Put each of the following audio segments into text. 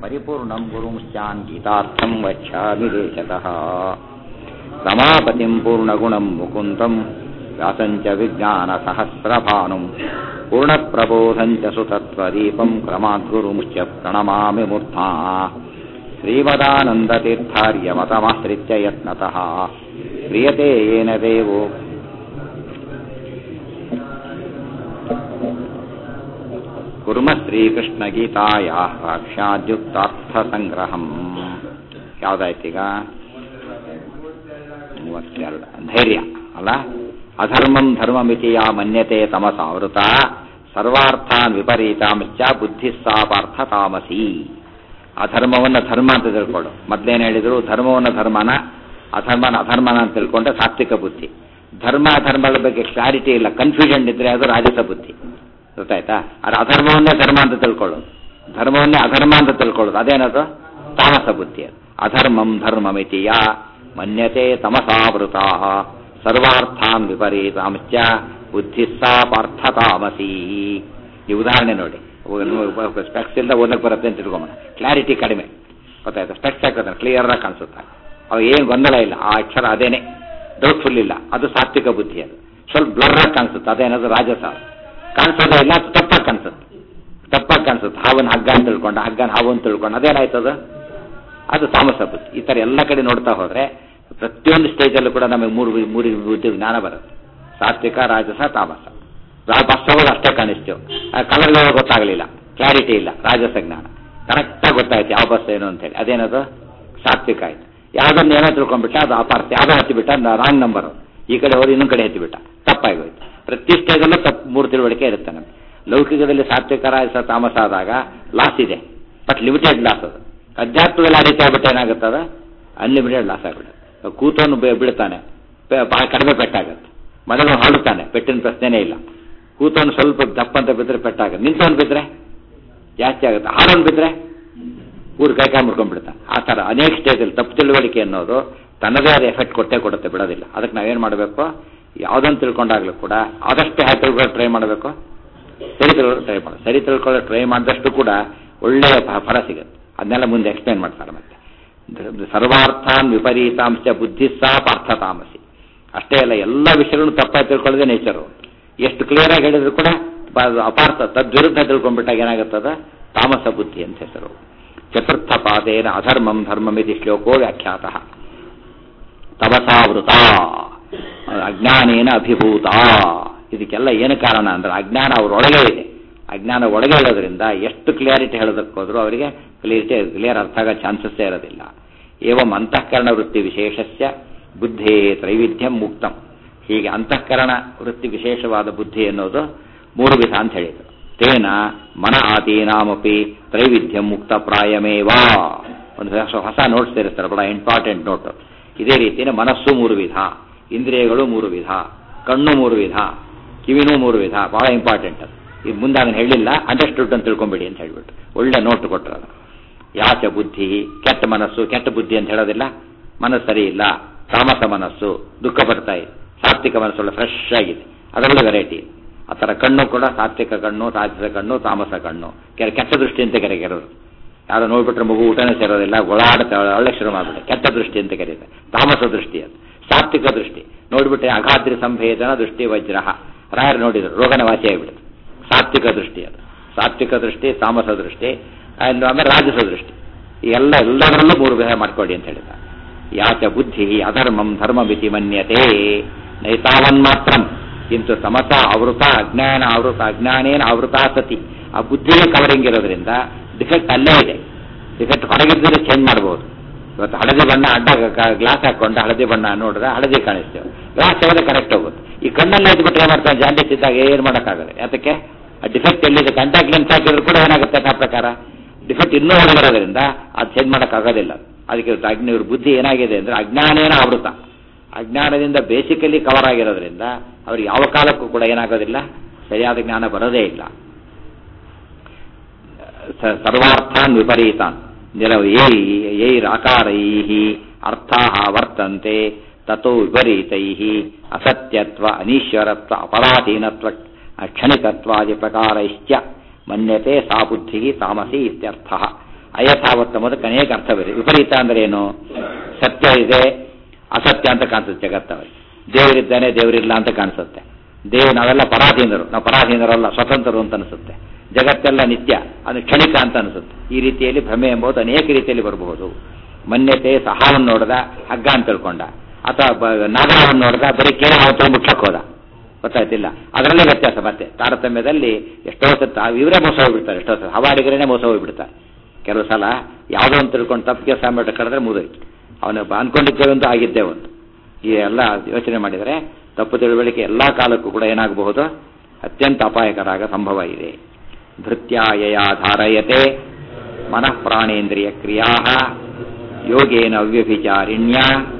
परिपूर्णं गुरुंश्चान् गीतार्थं वक्ष्यामि देशतः रमापतिं पूर्णगुणं मुकुन्दं व्यासं च विज्ञानसहस्रभानुं पूर्णप्रबोधं च सुतत्वदीपं क्रमाद्गुरुंश्च प्रणमामि मूर्धा श्रीमदानन्दतीर्थार्यमतमाश्रित्य यत्नतः क्रियते येन देवो ಕುರ್ಮ ಶ್ರೀಕೃಷ್ಣ ಗೀತಾಯ ಸಾಕ್ಷಾದ್ಯುಕ್ತಾರ್ಥಸಂಗ್ರಹಂ ಯಾವ್ದಾಯ್ತೀಗ ಮೂವತ್ತೆರಡು ಧೈರ್ಯ ಅಲ್ಲ ಅಧರ್ಮಂ ಧರ್ಮಮಿತಿ ಯಾ ಮನ್ಯತೆ ತಮಸಾವೃತ ಸರ್ವಾರ್ಥಾನ್ ವಿಪರೀತಾಂಶ್ಚ ಬುದ್ಧಿ ಸಾಪಾರ್ಥ ತಾಮಸಿ ಅಧರ್ಮವನ್ನ ಧರ್ಮ ಅಂತ ತಿಳ್ಕೊಳ್ಳು ಮೊದ್ಲೇನು ಹೇಳಿದ್ರು ಧರ್ಮವನ್ನ ಧರ್ಮನ ಅಧರ್ಮನ ಅಧರ್ಮನ ಅಂತ ತಿಳ್ಕೊಂಡ್ರೆ ಸಾತ್ವಿಕ ಬುದ್ಧಿ ಧರ್ಮ ಅಧರ್ಮಗಳ ಬಗ್ಗೆ ಕ್ಲಾರಿಟಿ ಇಲ್ಲ ಕನ್ಫ್ಯೂಷನ್ ಇದ್ರೆ ಅದು ರಾಜಸ ಬುದ್ಧಿ ಗೊತ್ತಾಯ್ತಾ ಅದು ಅಧರ್ಮವನ್ನೇ ಧರ್ಮ ಅಂತ ತಿಳ್ಕೊಳ್ಳೋದು ಧರ್ಮವನ್ನೇ ಅಧರ್ಮ ಅಂತ ತಿಳ್ಕೊಳ್ಳೋದು ಅದೇನದು ತಾಮಸ ಬುದ್ಧಿ ಅದು ಅಧರ್ಮಂ ಧರ್ಮಮಿತಿಯ ಮನ್ಯತೆ ತಮಸಾವೃತ ಸರ್ವಾರ್ಥಾನ್ ವಿಪರೀತಾಂಶ್ಚ ಬುದ್ಧಿಸ್ಸಾ ಪಾರ್ಥ ತಾಮಸಿ ಈ ಉದಾಹರಣೆ ನೋಡಿ ಸ್ಪೆಕ್ಸ್ ಇಲ್ಲದ ಓದಕ್ಕೆ ಬರುತ್ತೆ ಅಂತ ತಿಳ್ಕೊಂಬೋಣ ಕ್ಲಾರಿಟಿ ಕಡಿಮೆ ಗೊತ್ತಾಯ್ತಾ ಸ್ಪೆಕ್ಸ್ ಹಾಕೋತಾನೆ ಕ್ಲಿಯರ್ ಆಗಿ ಕಾಣಿಸುತ್ತೆ ಅವಾಗ ಏನು ಗೊಂದಲ ಇಲ್ಲ ಆ ಅಕ್ಷರ ಅದೇನೆ ಡೌಟ್ಫುಲ್ ಇಲ್ಲ ಅದು ಸಾತ್ವಿಕ ಬುದ್ಧಿ ಅದು ಸ್ವಲ್ಪ ಬ್ಲರ್ ಆಗಿ ಕಾಣಿಸುತ್ತೆ ಅದೇನದು ರಾಜಸ ಕಾಣಿಸೋದೇ ಇಲ್ಲ ಅದು ತಪ್ಪಾಗಿ ಕಾಣಿಸುತ್ತೆ ತಪ್ಪಾಗಿ ಕಾಣಿಸುತ್ತೆ ಹಾವನ್ ಹಗ್ಗ ಅಂತ ತಿಳ್ಕೊಂಡ ಹಗ್ಗನ ಹಾವು ಅಂತ ತಿಳ್ಕೊಂಡು ಅದೇನಾಯ್ತದ ಅದು ತಾಮಸ ಬುದ್ಧಿ ಈ ಥರ ಎಲ್ಲ ಕಡೆ ನೋಡ್ತಾ ಹೋದ್ರೆ ಪ್ರತಿಯೊಂದು ಸ್ಟೇಜಲ್ಲೂ ಕೂಡ ನಮಗೆ ಮೂರು ಮೂರು ಬುದ್ಧಿ ಜ್ಞಾನ ಬರುತ್ತೆ ಸಾತ್ವಿಕ ರಾಜಸ ತಾಮಸ ಬಸ್ ಹೋಗೋದು ಅಷ್ಟೇ ಕಾಣಿಸ್ತು ಕಲರ್ ಗೊತ್ತಾಗಲಿಲ್ಲ ಕ್ಲಾರಿಟಿ ಇಲ್ಲ ರಾಜಸ ಜ್ಞಾನ ಕರೆಕ್ಟಾಗಿ ಗೊತ್ತಾಯ್ತು ಯಾವ ಬಸ್ ಏನು ಅಂತೇಳಿ ಅದೇನದು ಸಾತ್ವಿಕ ಆಯ್ತು ಯಾವ್ದನ್ನ ಏನೋ ತಿಳ್ಕೊಂಡ್ಬಿಟ್ಟ ಅದು ಅಪಾರ್ಥ ಯಾವುದೋ ಹತ್ತಿಬಿಟ್ಟ ರಾಂಗ್ ನಂಬರ್ ಈ ಕಡೆ ಹೋಗಿ ಇನ್ನೊಂದು ಕಡೆ ಹತ್ತಿಬಿಟ್ಟ ತಪ್ಪಾಗೋಯ್ತು ಪ್ರತಿ ಸ್ಟೇಜಲ್ಲೂ ತಪ್ಪು ಮೂರು ತಿಳುವಳಿಕೆ ಇರುತ್ತೆ ನಮಗೆ ಲೌಕಿಕದಲ್ಲಿ ಸಾತ್ವಿಕ ರಾಜಸ ತಾಮಸ ಆದಾಗ ಲಾಸ್ ಇದೆ ಬಟ್ ಲಿಮಿಟೆಡ್ ಲಾಸ್ ಅದು ಅಧ್ಯಾತ್ಮದಲ್ಲಿ ಆ ರೀತಿ ಆಗ್ಬಿಟ್ಟು ಏನಾಗುತ್ತದ ಅನ್ಲಿಮಿಟೆಡ್ ಲಾಸ್ ಆಗ್ಬಿಡುತ್ತೆ ಕೂತವನು ಬೀಳ್ತಾನೆ ಭಾಳ ಕಡಿಮೆ ಪೆಟ್ಟಾಗುತ್ತೆ ಮೊದಲು ಹಾಡುತ್ತಾನೆ ಪೆಟ್ಟಿನ ಪ್ರಶ್ನೆನೇ ಇಲ್ಲ ಕೂತವನು ಸ್ವಲ್ಪ ದಪ್ಪಂತ ಬಿದ್ದರೆ ಪೆಟ್ಟಾಗುತ್ತೆ ನಿಂತವನು ಬಿದ್ದರೆ ಜಾಸ್ತಿ ಆಗುತ್ತೆ ಹಾಡೋನು ಬಿದ್ದರೆ ಊರು ಕೈ ಕಾಯಿ ಮುಡ್ಕೊಂಡ್ಬಿಡ್ತಾನೆ ಆ ಥರ ಅನೇಕ ಸ್ಟೇಜಲ್ಲಿ ತಪ್ಪು ತಿಳುವಳಿಕೆ ಅನ್ನೋದು ತನ್ನದೇ ಆದ ಎಫೆಕ್ಟ್ ಕೊಟ್ಟೇ ಕೊಡುತ್ತೆ ಬಿಡೋದಿಲ್ಲ ಅದಕ್ಕೆ ನಾವೇನು ಮಾಡಬೇಕು ಯಾವುದನ್ನು ತಿಳ್ಕೊಂಡಾಗಲೂ ಕೂಡ ಆದಷ್ಟು ಹ್ಯಾ ತಿಳ್ಕೊಳ್ಳೋ ಟ್ರೈ ಮಾಡಬೇಕು ಸರಿ ತಿಳ್ಕೊಳ್ಳೋ ಟ್ರೈ ಮಾಡಿ ಸರಿ ತಿಳ್ಕೊಳ್ಳೋ ಟ್ರೈ ಮಾಡಿದಷ್ಟು ಕೂಡ ಒಳ್ಳೆಯ ಫಲ ಸಿಗುತ್ತೆ ಅದನ್ನೆಲ್ಲ ಮುಂದೆ ಎಕ್ಸ್ಪ್ಲೈನ್ ಮಾಡ್ತಾರೆ ಮತ್ತೆ ಸರ್ವಾರ್ಥಾನ್ ವಿಪರೀತಾಂಶ ಬುದ್ಧಿಸ್ಸಾ ಪಾರ್ಥ ತಾಮಸಿ ಅಷ್ಟೇ ಅಲ್ಲ ಎಲ್ಲ ವಿಷಯಗಳನ್ನು ತಪ್ಪಾಗಿ ತಿಳ್ಕೊಳ್ಳೋದೇ ನೇಚರು ಎಷ್ಟು ಕ್ಲಿಯರ್ ಆಗಿ ಹೇಳಿದ್ರು ಕೂಡ ಅಪಾರ್ಥ ತದ್ವಿರುದ್ಧ ತಿಳ್ಕೊಂಡ್ಬಿಟ್ಟಾಗ ಏನಾಗುತ್ತದ ತಾಮಸ ಬುದ್ಧಿ ಅಂತ ಹೆಸರು ಚತುರ್ಥ ಪಾದೇನ ಅಧರ್ಮಂ ಧರ್ಮಮಿತಿ ಶ್ಲೋಕೋ ವ್ಯಾಖ್ಯಾತ ತಪಸಾವೃತ ಅಜ್ಞಾನೇನ ಅಭಿಭೂತ ಇದಕ್ಕೆಲ್ಲ ಏನು ಕಾರಣ ಅಂದ್ರೆ ಅಜ್ಞಾನ ಅವರೊಳಗೆ ಇದೆ ಅಜ್ಞಾನ ಒಳಗೆ ಹೇಳೋದ್ರಿಂದ ಎಷ್ಟು ಕ್ಲಿಯಾರಿಟಿ ಹೇಳೋದಕ್ಕೋದ್ರೂ ಅವರಿಗೆ ಕ್ಲಿಯರಿಟಿ ಕ್ಲಿಯರ್ ಅರ್ಥ ಆಗೋ ಚಾನ್ಸಸ್ಸೇ ಇರೋದಿಲ್ಲ ಏವಂ ಅಂತಃಕರಣ ವೃತ್ತಿ ವಿಶೇಷಸ್ಯ ಬುದ್ಧೇ ತ್ರೈವಿಧ್ಯಂ ಮುಕ್ತಂ ಹೀಗೆ ಅಂತಃಕರಣ ವೃತ್ತಿ ವಿಶೇಷವಾದ ಬುದ್ಧಿ ಅನ್ನೋದು ಮೂರು ವಿಧ ಅಂತ ಹೇಳಿದರು ತೇನ ಮನ ಆದೀನಾಮಪಿ ತ್ರೈವಿಧ್ಯಂ ಮುಕ್ತ ಪ್ರಾಯಮೇವಾ ಒಂದು ಹೊಸ ನೋಟ್ಸ್ ಸೇರಿಸ್ತಾರೆ ಬಹಳ ಇಂಪಾರ್ಟೆಂಟ್ ನೋಟ್ ಇದೇ ರೀತಿಯೇ ಮನಸ್ಸು ಮೂರು ವಿಧ ಇಂದ್ರಿಯಗಳು ಮೂರು ವಿಧ ಕಣ್ಣು ಮೂರು ವಿಧ ಕಿವಿನೂ ಮೂರು ವಿಧ ಬಹಳ ಇಂಪಾರ್ಟೆಂಟ್ ಅದು ಈಗ ಮುಂದೆ ಅದನ್ನು ಹೇಳಿಲ್ಲ ಅಂಡರ್ಸ್ಟುಡ್ ಅಂತ ತಿಳ್ಕೊಂಬಿಡಿ ಅಂತ ಹೇಳ್ಬಿಟ್ಟು ಒಳ್ಳೆ ನೋಟ್ ಕೊಟ್ಟರು ಅದು ಯಾಚ ಬುದ್ಧಿ ಕೆಟ್ಟ ಮನಸ್ಸು ಕೆಟ್ಟ ಬುದ್ಧಿ ಅಂತ ಹೇಳೋದಿಲ್ಲ ಮನಸ್ಸು ಸರಿ ಇಲ್ಲ ತಾಮಸ ಮನಸ್ಸು ದುಃಖ ಪಡ್ತಾ ಇದೆ ಸಾತ್ವಿಕ ಮನಸ್ಸೊಳ್ಳೆ ಫ್ರೆಶ್ ಆಗಿದೆ ಅದರೊಳ್ಳೆ ವೆರೈಟಿ ಆ ಥರ ಕಣ್ಣು ಕೂಡ ಸಾತ್ವಿಕ ಕಣ್ಣು ರಾಜಸ ಕಣ್ಣು ತಾಮಸ ಕಣ್ಣು ಕೆರೆ ಕೆಟ್ಟ ದೃಷ್ಟಿ ಅಂತ ಕರೆಗೆರೋರು ಯಾರೋ ನೋಡ್ಬಿಟ್ರೆ ಮಗು ಊಟನೇ ಸೇರೋದಿಲ್ಲ ಗೊಳಾಡುತ್ತೆ ಒಳ್ಳೆ ಶುರು ಮಾಡ್ಬಿಟ್ಟೆ ಕೆಟ್ಟ ದೃಷ್ಟಿ ಅಂತ ಕರೀತಾರೆ ತಾಮಸ ದೃಷ್ಟಿ ಅದು ಸಾತ್ವಿಕ ದೃಷ್ಟಿ ನೋಡ್ಬಿಟ್ರೆ ಅಗಾದ್ರಿ ಸಂಭೇದನ ದೃಷ್ಟಿ ವಜ್ರ ರಾಯರು ನೋಡಿದ್ರು ರೋಗನ ವಾಸಿ ಆಗಿಬಿಡುತ್ತೆ ಸಾತ್ವಿಕ ದೃಷ್ಟಿ ಅದು ಸಾತ್ವಿಕ ದೃಷ್ಟಿ ತಾಮಸ ದೃಷ್ಟಿ ಆಮೇಲೆ ರಾಜಸ ದೃಷ್ಟಿ ಈ ಎಲ್ಲ ಎಲ್ಲದರಲ್ಲೂ ಮೂರು ವಿಧ ಮಾಡ್ಕೊಳ್ಳಿ ಅಂತ ಹೇಳಿದ ಯಾಚ ಬುದ್ಧಿ ಅಧರ್ಮಂ ಧರ್ಮಮಿತಿ ಮನ್ಯತೆ ನೈತಾವನ್ ಮಾತ್ರ ಕಿಂತು ತಮಸ ಆವೃತ ಅಜ್ಞಾನ ಆವೃತ ಅಜ್ಞಾನೇನ ಆವೃತ ಸತಿ ಆ ಬುದ್ಧಿಗೆ ಕವರಿಂಗ್ ಇರೋದ್ರಿಂದ ಡಿಫೆಕ್ಟ್ ಅಲ್ಲೇ ಇದೆ ಡಿಫೆಕ್ಟ್ ಹೊರಗಿದ್ದರೆ ಚೇಂಜ್ ಮಾಡ್ಬೋದು ಇವತ್ತು ಹಳದಿ ಬಣ್ಣ ಅಡ್ಡ ಗ್ಲಾಸ್ ಹಾಕೊಂಡು ಹಳದಿ ಬಣ್ಣ ನೋಡಿದ್ರೆ ಹಳದಿ ಕಾಣಿಸ್ತೇವೆ ಗ್ಲಾಸ್ ತೆಗೆದ್ರೆ ಕರೆಕ್ಟ್ ಹೋಗುತ್ತೆ ಈ ಕಣ್ಣಲ್ಲಿ ಎದ್ಬಿಟ್ರೆ ಏನು ಮಾಡ್ತಾನೆ ಜಾಂಡೀಸ್ ಇದ್ದಾಗ ಏನು ಮಾಡೋಕ್ಕಾಗಲ್ಲ ಯಾತಕ್ಕೆ ಆ ಡಿಫೆಕ್ಟ್ ಎಲ್ಲಿದೆ ಕಾಂಟ್ಯಾಕ್ಟ್ ಲೆನ್ಸ್ ಹಾಕಿದ್ರು ಕೂಡ ಏನಾಗುತ್ತೆ ಆ ಪ್ರಕಾರ ಡಿಫೆಕ್ಟ್ ಇನ್ನೂ ಹೊರಗಿರೋದ್ರಿಂದ ಅದು ಚೇಂಜ್ ಮಾಡೋಕ್ಕಾಗೋದಿಲ್ಲ ಅದಕ್ಕೆ ಇವ್ರ ಬುದ್ಧಿ ಏನಾಗಿದೆ ಅಂದರೆ ಅಜ್ಞಾನೇನ ಆವೃತ ಅಜ್ಞಾನದಿಂದ ಬೇಸಿಕಲಿ ಕವರ್ ಆಗಿರೋದ್ರಿಂದ ಅವ್ರಿಗೆ ಯಾವ ಕಾಲಕ್ಕೂ ಕೂಡ ಏನಾಗೋದಿಲ್ಲ ಸರಿಯಾದ ಜ್ಞಾನ ಬರೋದೇ ಇಲ್ಲ ಸರ್ವಾರ್ಥಾನ್ ವಿಪರೀತಾನ್ ನಿರವ ಯೈರಾಕಾರೈ ಅರ್ಥಾ ವರ್ತಂತೆ ತಥೋ ವಿಪರೀತೈ ಅಸತ್ಯತ್ವ ಅನೀಶ್ವರತ್ವ ಅಪರಾಧೀನತ್ವ ಕ್ಷಣಿಕತ್ವಾದಿ ಪ್ರಕಾರೈಶ್ಚ ಮನ್ಯತೆ ಸಾ ಬುದ್ಧಿ ತಾಮಸಿ ಇತ್ಯರ್ಥ ಅಯಥಾವತ್ ಅನ್ನೋದಕ್ಕೆ ಅನೇಕ ಅರ್ಥವಿದೆ ವಿಪರೀತ ಅಂದ್ರೆ ಏನು ಸತ್ಯ ಇದೆ ಅಸತ್ಯ ಅಂತ ಕಾಣಿಸುತ್ತೆ ಜಗತ್ತವರಿಗೆ ದೇವರಿದ್ದಾನೆ ದೇವರಿಲ್ಲ ಅಂತ ಕಾಣಿಸುತ್ತೆ ದೇವ್ ನಾವೆಲ್ಲ ಪರಾಧೀನರು ನಾವು ಪರಾಧೀನರಲ್ಲ ಸ್ವತಂತ್ರರು ಅಂತ ಅನಿಸುತ್ತೆ ಜಗತ್ತೆಲ್ಲ ನಿತ್ಯ ಅದು ಕ್ಷಣಿಕ ಅಂತ ಅನಿಸುತ್ತೆ ಈ ರೀತಿಯಲ್ಲಿ ಭ್ರಮೆ ಎಂಬುದು ಅನೇಕ ರೀತಿಯಲ್ಲಿ ಬರಬಹುದು ಮನ್ಯತೆ ಸಹಾವನ್ನು ನೋಡ್ದ ಹಗ್ಗ ಅಂತ ತಿಳ್ಕೊಂಡ ಅಥವಾ ಬ- ನಾಗರವನ್ನು ನೋಡ್ದ ಬರೀ ಕೇಳ ಅವತ್ತು ಮುಚ್ಚಕ್ಕೆ ಹೋದ ಗೊತ್ತಾಯ್ತಿಲ್ಲ ಅದರಲ್ಲೇ ವ್ಯತ್ಯಾಸ ಮತ್ತೆ ತಾರತಮ್ಯದಲ್ಲಿ ಎಷ್ಟೋ ಸತ್ತ ಇವರೇ ಮೋಸ ಹೋಗ್ಬಿಡ್ತಾರೆ ಎಷ್ಟೋ ಸಲ ಹವಾಡಿಗರೇನೆ ಮೋಸ ಹೋಗ್ಬಿಡ್ತಾರೆ ಕೆಲವು ಸಲ ಯಾವುದೋ ಒಂದು ತಿಳ್ಕೊಂಡು ತಪ್ಪು ಕೆಲಸ ಮಾಡಿ ಕಳೆದ್ರೆ ಮುಗಿದೋಯ್ತು ಅವನು ಅನ್ಕೊಂಡಿದ್ದೇವೆ ಒಂದು ಆಗಿದ್ದೇ ಒಂದು ಈ ಎಲ್ಲ ಯೋಚನೆ ಮಾಡಿದರೆ ತಪ್ಪು ತಿಳುವಳಿಕೆ ಎಲ್ಲ ಕಾಲಕ್ಕೂ ಕೂಡ ಏನಾಗಬಹುದು ಅತ್ಯಂತ ಅಪಾಯಕರಾಗ ಸಂಭವ ಇದೆ ಭೃತ್ಯಾಯಯ ಧಾರಯತೆ ಮನಃ ಪ್ರಾಣೇಂದ್ರಿಯ ಕ್ರಿಯಾ ಯೋಗೇನ ಅವ್ಯಭಿಚಾರಿಣ್ಯ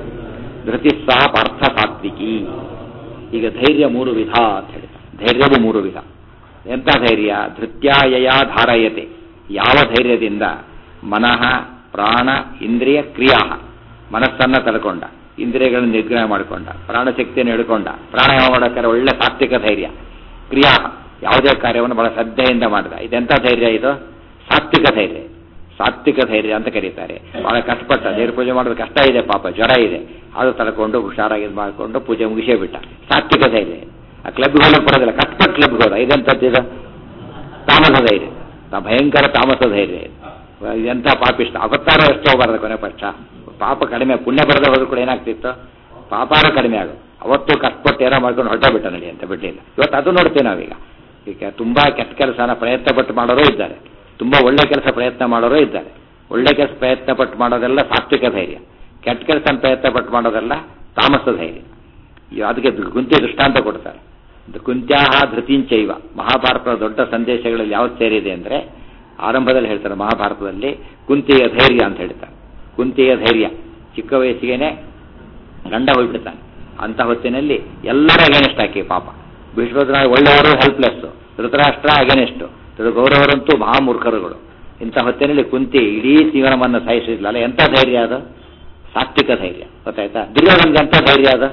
ಧೃತಿ ಸಹ ಪಾರ್ಥ ಸಾತ್ವಿಕಿ ಈಗ ಧೈರ್ಯ ಮೂರು ವಿಧ ಅಂತ ಹೇಳ್ತಾರೆ ಧೈರ್ಯವು ಮೂರು ವಿಧ ಎಂಥ ಧೈರ್ಯ ಧೃತ್ಯಾಯಯ ಧಾರಯತೆ ಯಾವ ಧೈರ್ಯದಿಂದ ಮನಃ ಪ್ರಾಣ ಇಂದ್ರಿಯ ಕ್ರಿಯಾ ಮನಸ್ಸನ್ನ ತಡ್ಕೊಂಡ ಇಂದ್ರಿಯಗಳನ್ನು ನಿಗ್ರಹ ಮಾಡಿಕೊಂಡ ಪ್ರಾಣಶಕ್ತಿಯನ್ನು ಹಿಡ್ಕೊಂಡ ಪ್ರಾಣಾಯಾಮ ಮಾಡೋಕ್ಕಾರೆ ಒಳ್ಳೆ ಸಾತ್ವಿಕ ಧೈರ್ಯ ಕ್ರಿಯಾ ಯಾವುದೇ ಕಾರ್ಯವನ್ನು ಬಹಳ ಶ್ರದ್ಧೆಯಿಂದ ಮಾಡಿದ ಇದೆಂಥ ಧೈರ್ಯ ಇದು ಸಾತ್ವಿಕ ಧೈರ್ಯ ಸಾತ್ವಿಕ ಧೈರ್ಯ ಅಂತ ಕರೀತಾರೆ ಬಹಳ ಕಷ್ಟಪಟ್ಟ ದೇವ್ರ ಪೂಜೆ ಮಾಡೋದು ಕಷ್ಟ ಇದೆ ಪಾಪ ಜ್ವರ ಇದೆ ಅದು ತಡ್ಕೊಂಡು ಹುಷಾರಾಗಿ ಇದು ಮಾಡಿಕೊಂಡು ಪೂಜೆ ಮುಗಿಸೇ ಬಿಟ್ಟ ಸಾತ್ವಿಕ ಧೈರ್ಯ ಆ ಕ್ಲಬ್ಗೆ ಹೋಗಕ್ಕೆ ಬರೋದಿಲ್ಲ ಕಷ್ಟಪಟ್ಟು ಕ್ಲಬ್ಗೆ ಹೋದ ಇದೆಂಥದ್ದು ಇದು ತಾಮಸ ಧೈರ್ಯ ತಾ- ಭಯಂಕರ ತಾಮಸ ಧೈರ್ಯ ಇದು ಎಂಥ ಪಾಪಿಷ್ಟ ಅವತಾರ ಎಷ್ಟು ಹೋಗಬಾರ್ದು ಕೊನೆ ಪಕ್ಷ ಪಾಪ ಕಡಿಮೆ ಪುಣ್ಯ ಬರದೆ ಹೋದ್ರು ಕೂಡ ಏನಾಗ್ತಿತ್ತು ಪಾಪಾರ ಕಡಿಮೆ ಆಗೋದು ಅವತ್ತು ಕಷ್ಟಪಟ್ಟು ಏನೋ ಮಾಡ್ಕೊಂಡು ಹೊರಟ ಬಿಟ್ಟ ನಡಿ ಅಂತ ಬಿಡಲಿಲ್ಲ ಇವತ್ತು ಅದು ನೋಡ್ತೇವೆ ನಾವೀಗ ಈಗ ತುಂಬಾ ಕೆಟ್ಟ ಕೆಲಸನ ಪ್ರಯತ್ನ ಪಟ್ಟು ಮಾಡೋರು ಇದ್ದಾರೆ ತುಂಬಾ ಒಳ್ಳೆ ಕೆಲಸ ಪ್ರಯತ್ನ ಮಾಡೋರು ಇದ್ದಾರೆ ಒಳ್ಳೆ ಕೆಲಸ ಪ್ರಯತ್ನ ಪಟ್ಟು ಮಾಡೋದೆಲ್ಲ ಸಾತ್ವಿಕ ಧೈರ್ಯ ಕೆಟ್ಟ ಕೆಲಸ ಪ್ರಯತ್ನ ಪಟ್ಟು ಮಾಡೋದೆಲ್ಲ ತಾಮಸ ಧೈರ್ಯ ಇವ್ ಅದಕ್ಕೆ ದು- ಕುಂತಿ ದೃಷ್ಟಾಂತ ಕೊಡ್ತಾರೆ ದು- ಕುಂತ್ಯಾಹ ಧೃತಿಂಚೈವ ಮಹಾಭಾರತದ ದೊಡ್ಡ ಸಂದೇಶಗಳಲ್ಲಿ ಯಾವ್ದು ಸೇರಿದೆ ಅಂದ್ರೆ ಆರಂಭದಲ್ಲಿ ಹೇಳ್ತಾರೆ ಮಹಾಭಾರತದಲ್ಲಿ ಕುಂತಿಯ ಧೈರ್ಯ ಅಂತ ಹೇಳ್ತಾರೆ ಕುಂತಿಯ ಧೈರ್ಯ ಚಿಕ್ಕ ವಯಸ್ಸಿಗೆನೆ ಗಂಡ ಹೋಗ್ಬಿಡ್ತಾನೆ ಅಂತ ಹೊತ್ತಿನಲ್ಲಿ ಎಲ್ಲರ ಅಗೇನೆಸ್ಟ್ ಹಾಕಿ ಪಾಪ ಭೀಷ್ಮದ್ರ ಒಳ್ಳೆಯವರು ಹೆಲ್ಪ್ಲೆಸ್ ಧೃತರಾಷ್ಟ್ರ ಅಗೇನೆಸ್ಟ್ ಗೌರವರಂತೂ ಮಹಾಮೂರ್ಖರುಗಳು ಇಂಥ ಹೊತ್ತಿನಲ್ಲಿ ಕುಂತಿ ಇಡೀ ಜೀವನವನ್ನು ಸಾಯಿಸಿದ್ಲಲ್ಲ ಎಂಥ ಧೈರ್ಯ ಅದು ಸಾತ್ವಿಕ ಧೈರ್ಯ ಗೊತ್ತಾಯ್ತಾ ದುರ್ಯೋಧನ್ಗೆ ಎಂಥ ಧೈರ್ಯ ಅದು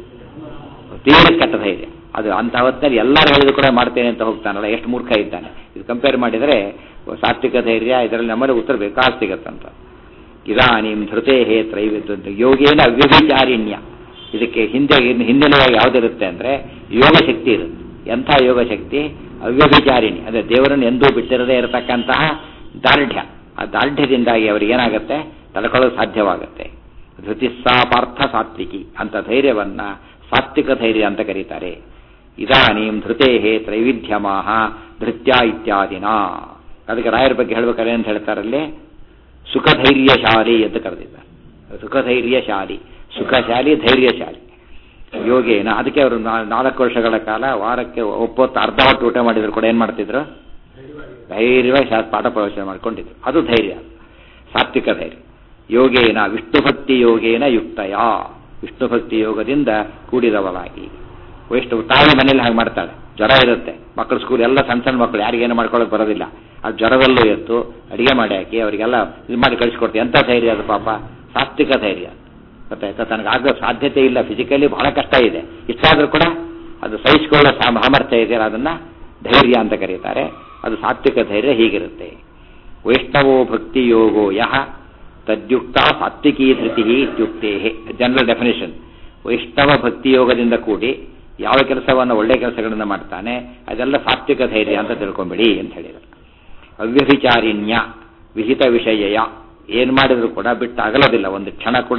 ತೀವ್ರ ಕೆಟ್ಟ ಧೈರ್ಯ ಅದು ಅಂತ ಹೊತ್ತಿನಲ್ಲಿ ಎಲ್ಲರೂ ಹೇಳಿದ್ರು ಕೂಡ ಮಾಡ್ತೇನೆ ಅಂತ ಹೋಗ್ತಾನಲ್ಲ ಎಷ್ಟು ಮೂರ್ಖ ಇದ್ದಾನೆ ಇದು ಕಂಪೇರ್ ಮಾಡಿದರೆ ಸಾತ್ವಿಕ ಧೈರ್ಯ ಇದರಲ್ಲಿ ನಮ್ಮಲ್ಲಿ ಉತ್ತರ ಬೇಕಾದ ಸಿಗತ್ತಂತ ಇದಾನೀಂ ಧೃತೇ ಹೇ ತ್ರೈವಿದ್ಯುತ್ ಯೋಗೇನ ಅವ್ಯಭಿಚಾರಿಣ್ಯ ಇದಕ್ಕೆ ಹಿಂದೆ ಹಿನ್ನೆಲೆಯಾಗಿ ಯಾವುದಿರುತ್ತೆ ಅಂದರೆ ಯೋಗ ಶಕ್ತಿ ಇರುತ್ತೆ ಎಂಥ ಯೋಗ ಶಕ್ತಿ ಅವ್ಯಭಿಚಾರಿಣಿ ಅಂದರೆ ದೇವರನ್ನು ಎಂದೂ ಬಿಟ್ಟಿರದೇ ಇರತಕ್ಕಂತಹ ದಾರ್ಢ್ಯ ಆ ದಾರ್ಢ್ಯದಿಂದಾಗಿ ಅವರಿಗೆ ಏನಾಗುತ್ತೆ ತಡ್ಕೊಳ್ಳೋದು ಸಾಧ್ಯವಾಗುತ್ತೆ ಧೃತಿಸ್ಸಾ ಪಾರ್ಥ ಸಾತ್ವಿಕಿ ಅಂತ ಧೈರ್ಯವನ್ನ ಸಾತ್ವಿಕ ಧೈರ್ಯ ಅಂತ ಕರೀತಾರೆ ಇದಾನೀಂ ಧೃತೇ ತ್ರೈವಿಧ್ಯಮಾಹ ಧೃತ್ಯ ಇತ್ಯಾದಿನ ಅದಕ್ಕೆ ರಾಯರ ಬಗ್ಗೆ ಹೇಳ್ಬೇಕಾದ್ರೆ ಅಂತ ಹೇಳ್ತಾರಲ್ಲಿ ಸುಖಧೈರ್ಯಶಾಲಿ ಅಂತ ಕರೆದಿದ್ದಾರೆ ಸುಖಧೈರ್ಯಶಾಲಿ ಸುಖಶಾಲಿ ಧೈರ್ಯಶಾಲಿ ಯೋಗೇನ ಅದಕ್ಕೆ ಅವರು ನಾ- ನಾಲ್ಕು ವರ್ಷಗಳ ಕಾಲ ವಾರಕ್ಕೆ ಒಪ್ಪತ್ತು ಅರ್ಧ ಹೊತ್ತು ಊಟ ಮಾಡಿದ್ರು ಕೂಡ ಏನು ಮಾಡ್ತಿದ್ರು ಧೈರ್ಯವಾಗಿ ಶಾ- ಪಾಠ ಪ್ರವಚನ ಮಾಡ್ಕೊಂಡಿದ್ರು ಅದು ಧೈರ್ಯ ಸಾತ್ವಿಕ ಧೈರ್ಯ ಯೋಗೇನ ವಿಷ್ಣು ಭಕ್ತಿ ಯೋಗೇನ ಯುಕ್ತಯ ವಿಷ್ಣು ಭಕ್ತಿ ಯೋಗದಿಂದ ಕೂಡಿದವಳಾಗಿ ವೈಷ್ಣವ ತಾಯಿ ಮನೇಲಿ ಹಾಗೆ ಮಾಡ್ತಾಳೆ ಜ್ವರ ಇರುತ್ತೆ ಮಕ್ಕಳು ಸ್ಕೂಲ್ ಎಲ್ಲ ಸಣ್ಣ ಸಣ್ಣ ಮಕ್ಕಳು ಯಾರಿಗೇನು ಮಾಡ್ಕೊಳ್ಳೋಕೆ ಬರೋದಿಲ್ಲ ಆ ಜ್ವರದಲ್ಲೂ ಎತ್ತು ಅಡಿಗೆ ಮಾಡಿ ಹಾಕಿ ಅವರಿಗೆಲ್ಲ ಇದು ಮಾಡಿ ಕಳಿಸ್ಕೊಡ್ತೀವಿ ಎಂಥ ಧೈರ್ಯ ಅದು ಪಾಪ ಸಾತ್ವಿಕ ಧೈರ್ಯ ಗೊತ್ತಾಯ್ತಾ ತನಗಾಗೋ ಸಾಧ್ಯತೆ ಇಲ್ಲ ಫಿಸಿಕಲಿ ಬಹಳ ಕಷ್ಟ ಇದೆ ಇಷ್ಟಾದರೂ ಕೂಡ ಅದು ಸಹಿಸಿಕೊಳ್ಳೋ ಸಾಮ- ಸಾಮರ್ಥ್ಯ ಇದೆಯಲ್ಲ ಅದನ್ನ ಧೈರ್ಯ ಅಂತ ಕರೀತಾರೆ ಅದು ಸಾತ್ವಿಕ ಧೈರ್ಯ ಹೀಗಿರುತ್ತೆ ವೈಷ್ಣವೋ ಭಕ್ತಿ ಯೋಗೋ ಯಹ ತದ್ಯುಕ್ತ ಸಾತ್ವಿಕೀ ಧೃತಿ ಇತ್ಯುಕ್ತೇ ಜನರಲ್ ಡೆಫಿನೇಷನ್ ವೈಷ್ಣವ ಭಕ್ತಿ ಯೋಗದಿಂದ ಕೂಡಿ ಯಾವ ಕೆಲಸವನ್ನು ಒಳ್ಳೆ ಕೆಲಸಗಳನ್ನು ಮಾಡ್ತಾನೆ ಅದೆಲ್ಲ ಸಾತ್ವಿಕ ಧೈರ್ಯ ಅಂತ ತಿಳ್ಕೊಂಬಿಡಿ ಅಂತ ಹೇಳಿದರು ಅವ್ಯಭಿಚಾರಿಣ್ಯ ವಿಹಿತ ವಿಷಯ ಏನು ಮಾಡಿದ್ರು ಕೂಡ ಬಿಟ್ಟು ಅಗಲೋದಿಲ್ಲ ಒಂದು ಕ್ಷಣ ಕೂಡ